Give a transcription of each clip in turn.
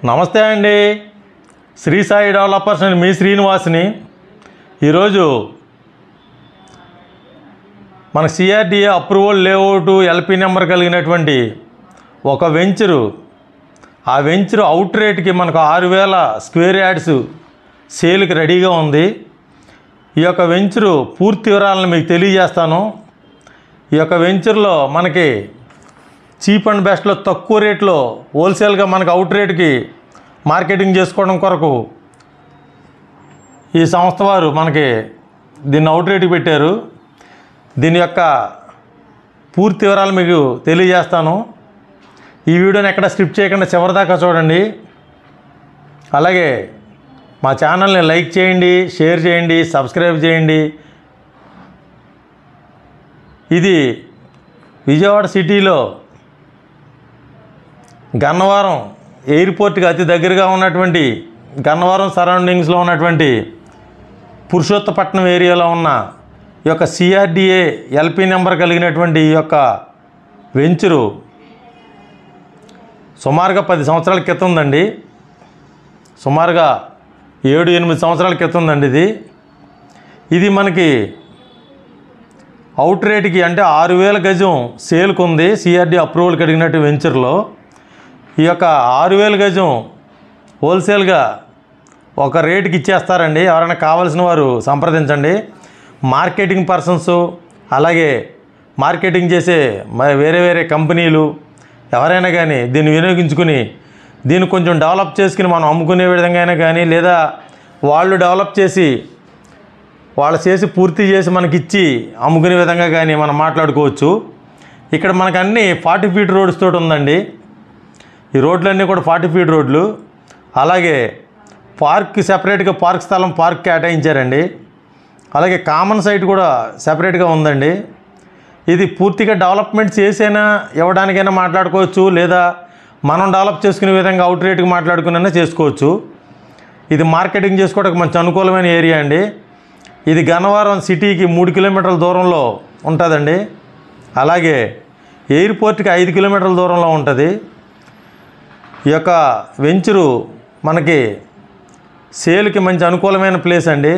నమస్తే అండి శ్రీ సాయి డెవలపర్స్ అని మీ శ్రీనివాస్ని ఈరోజు మన CRDA approval layout LP number కలిగినటువంటి ఒక వెంచరు ఆ వెంచరు అవుట్ రేట్కి మనకు ఆరు వేల స్క్వేర్ యార్డ్స్ సేల్కి రెడీగా ఉంది ఈ యొక్క వెంచరు పూర్తి వివరాలను మీకు తెలియజేస్తాను ఈ యొక్క వెంచర్లో మనకి చీప్ అండ్ బెస్ట్లో తక్కువ రేట్లో హోల్సేల్గా మనకు అవుట్ రేట్కి మార్కెటింగ్ చేసుకోవడం కొరకు ఈ సంస్థ వారు మనకి దీన్ని అవుట్ రేట్కి పెట్టారు దీని యొక్క పూర్తి వివరాలు మీకు తెలియజేస్తాను ఈ వీడియోని ఎక్కడ స్కిప్ చేయకుండా చివరిదాకా చూడండి అలాగే మా ఛానల్ని లైక్ చేయండి షేర్ చేయండి సబ్స్క్రైబ్ చేయండి ఇది విజయవాడ సిటీలో గన్నవరం ఎయిర్పోర్ట్కి అతి దగ్గరగా ఉన్నటువంటి గన్నవరం సరౌండింగ్స్లో ఉన్నటువంటి పురుషోత్తపట్నం ఏరియాలో ఉన్న ఈ యొక్క సిఆర్డిఏ ఎల్పి నెంబర్ కలిగినటువంటి ఈ యొక్క వెంచరు సుమారుగా పది సంవత్సరాల క్రితం ఉందండి సుమారుగా ఏడు ఎనిమిది సంవత్సరాల క్రితం ఉందండి ఇది ఇది మనకి అవుట్ రేట్కి అంటే ఆరు వేల గజం సేల్కి ఉంది సిఆర్డి అప్రూవల్ కలిగినట్టు వెంచర్లో ఈ యొక్క ఆరు వేల గజం హోల్సేల్గా ఒక రేటుకి ఇచ్చేస్తారండి ఎవరైనా కావాల్సిన వారు సంప్రదించండి మార్కెటింగ్ పర్సన్స్ అలాగే మార్కెటింగ్ చేసే మ- వేరే వేరే కంపెనీలు ఎవరైనా కానీ దీన్ని వినియోగించుకుని దీన్ని కొంచెం డెవలప్ చేసుకుని మనం అమ్ముకునే విధంగా అయినా కానీ లేదా వాళ్ళు డెవలప్ చేసి వాళ్ళు చేసి పూర్తి చేసి మనకి ఇచ్చి అమ్ముకునే విధంగా కానీ మనం మాట్లాడుకోవచ్చు ఇక్కడ మనకు అన్ని ఫార్టీ ఫీట్ రోడ్స్ తోటి ఉందండి ఈ రోడ్లన్నీ కూడా ఫార్టీ ఫీట్ రోడ్లు అలాగే పార్క్ సెపరేట్గా పార్క్ స్థలం పార్క్ కేటాయించారండి అలాగే కామన్ సైట్ కూడా సెపరేట్గా ఉందండి ఇది పూర్తిగా డెవలప్మెంట్ చేసైనా ఇవ్వడానికైనా మాట్లాడుకోవచ్చు లేదా మనం డెవలప్ చేసుకునే విధంగా అవుట్ రేట్కి మాట్లాడుకునైనా చేసుకోవచ్చు ఇది మార్కెటింగ్ చేసుకోవడానికి మంచి అనుకూలమైన ఏరియా అండి ఇది గన్నవరం సిటీకి మూడు కిలోమీటర్ల దూరంలో ఉంటుందండి అలాగే ఎయిర్పోర్ట్కి ఐదు కిలోమీటర్ల దూరంలో ఉంటుంది ఈ యొక్క వెంచరు మనకి సేల్కి మంచి అనుకూలమైన ప్లేస్ అండి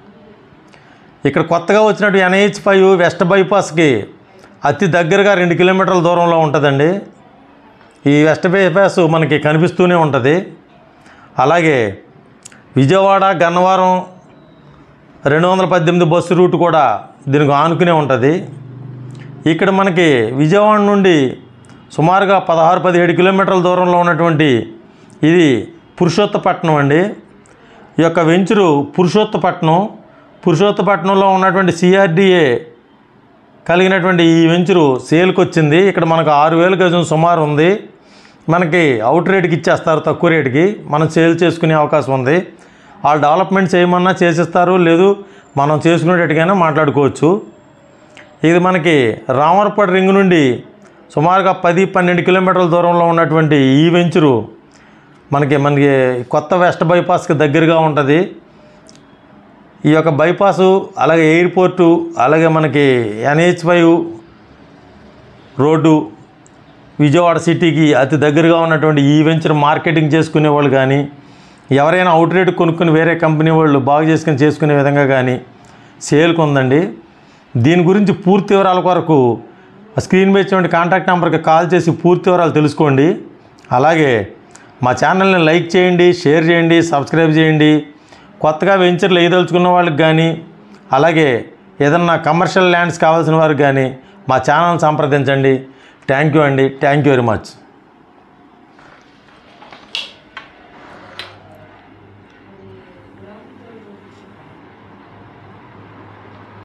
ఇక్కడ కొత్తగా వచ్చినట్టు ఎన్హెచ్ ఫైవ్ వెస్ట్ బైపాస్కి అతి దగ్గరగా రెండు కిలోమీటర్ల దూరంలో ఉంటుందండి ఈ వెస్ట్ బైపాస్ మనకి కనిపిస్తూనే ఉంటుంది అలాగే విజయవాడ గన్నవరం రెండు వందల పద్దెనిమిది బస్సు రూట్ కూడా దీనికి ఆనుకునే ఉంటుంది ఇక్కడ మనకి విజయవాడ నుండి సుమారుగా పదహారు పదిహేడు కిలోమీటర్ల దూరంలో ఉన్నటువంటి ఇది పురుషోత్తపట్నం అండి ఈ యొక్క వెంచరు పురుషోత్తపట్నం పురుషోత్తపట్నంలో ఉన్నటువంటి సిఆర్డిఏ కలిగినటువంటి ఈ వెంచరు సేల్కి వచ్చింది ఇక్కడ మనకు ఆరు వేల గజం సుమారు ఉంది మనకి అవుట్ రేట్కి ఇచ్చేస్తారు తక్కువ రేటుకి మనం సేల్ చేసుకునే అవకాశం ఉంది వాళ్ళు డెవలప్మెంట్ చేయమన్నా చేసిస్తారు లేదు మనం చేసుకునేటట్టుగానే మాట్లాడుకోవచ్చు ఇది మనకి రామర్పడ్ రింగ్ నుండి సుమారుగా పది పన్నెండు కిలోమీటర్ల దూరంలో ఉన్నటువంటి ఈ వెంచరు మనకి మనకి కొత్త వెస్ట్ బైపాస్కి దగ్గరగా ఉంటుంది ఈ యొక్క బైపాసు అలాగే ఎయిర్పోర్టు అలాగే మనకి ఎన్హెచ్ ఫైవ్ రోడ్డు విజయవాడ సిటీకి అతి దగ్గరగా ఉన్నటువంటి ఈ వెంచర్ మార్కెటింగ్ చేసుకునే వాళ్ళు కానీ ఎవరైనా అవుట్ రేట్ కొనుక్కుని వేరే కంపెనీ వాళ్ళు బాగు చేసుకుని చేసుకునే విధంగా కానీ సేల్కి ఉందండి దీని గురించి పూర్తి వివరాల కొరకు స్క్రీన్ మీద ఇచ్చినటువంటి కాంటాక్ట్ నెంబర్కి కాల్ చేసి పూర్తి వివరాలు తెలుసుకోండి అలాగే మా ఛానల్ని లైక్ చేయండి షేర్ చేయండి సబ్స్క్రైబ్ చేయండి కొత్తగా వెంచర్లు వేయదలుచుకున్న వాళ్ళకి కానీ అలాగే ఏదన్నా కమర్షియల్ ల్యాండ్స్ కావాల్సిన వారికి కానీ మా ఛానల్ సంప్రదించండి థ్యాంక్ యూ అండి థ్యాంక్ యూ వెరీ మచ్